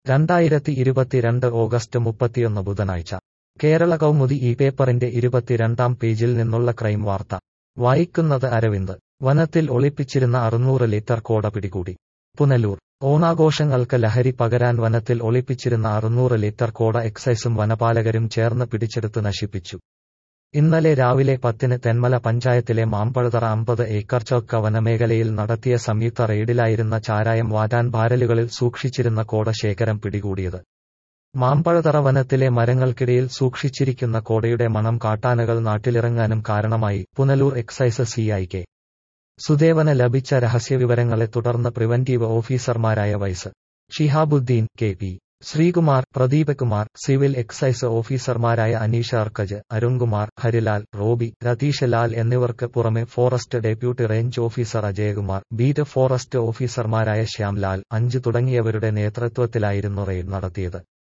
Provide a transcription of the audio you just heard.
രണ്ടായിരത്തി ഇരുപത്തിരണ്ട് ഓഗസ്റ്റ് മുപ്പത്തിയൊന്ന് ബുധനാഴ്ച കേരള കൗമുദി ഈ പേപ്പറിന്റെ ഇരുപത്തിരണ്ടാം പേജിൽ നിന്നുള്ള ക്രൈം വാർത്ത വായിക്കുന്നത് അരവിന്ദ് വനത്തിൽ ഒളിപ്പിച്ചിരുന്ന അറുന്നൂറ് ലിറ്റർ കോട പിടികൂടി പുനലൂർ ഓണാഘോഷങ്ങൾക്ക് ലഹരി പകരാൻ വനത്തിൽ ഒളിപ്പിച്ചിരുന്ന അറുന്നൂറ് ലിറ്റർ കോട എക്സൈസും വനപാലകരും ചേർന്ന് പിടിച്ചെടുത്ത് നശിപ്പിച്ചു ഇന്നലെ രാവിലെ പത്തിന് തെന്മല പഞ്ചായത്തിലെ മാമ്പഴതറ അമ്പത് ഏക്കർ ചൗക്ക വനമേഖലയിൽ നടത്തിയ സംയുക്ത റെയ്ഡിലായിരുന്ന ചാരായം വാറ്റാൻ ബാരലുകളിൽ സൂക്ഷിച്ചിരുന്ന കോട ശേഖരം പിടികൂടിയത് മാമ്പഴതറ വനത്തിലെ മരങ്ങൾക്കിടയിൽ സൂക്ഷിച്ചിരിക്കുന്ന കോടയുടെ മണം കാട്ടാനകൾ നാട്ടിലിറങ്ങാനും കാരണമായി പുനലൂർ എക്സൈസ് സിഐ കെ സുദേവന് ലഭിച്ച രഹസ്യവിവരങ്ങളെ തുടർന്ന് പ്രിവന്റീവ് ഓഫീസർമാരായ വൈസ് Shihabuddin K P Sreekumar Pradeep Kumar civil excise ഓഫീസർമാരായ അനീഷ അർക്കജ് അരുൺകുമാർ ഹരിലാൽ റോബി രതീഷ് ലാൽ എന്നിവർക്ക് പുറമെ forest deputy range officer Ajayakumar beat forest ഓഫീസർമാരായ ശ്യാംലാൽ അഞ്ച് തുടങ്ങിയവരുടെ നേതൃത്വത്തിലായിരുന്നു റെയ്ഡ് നടത്തിയത്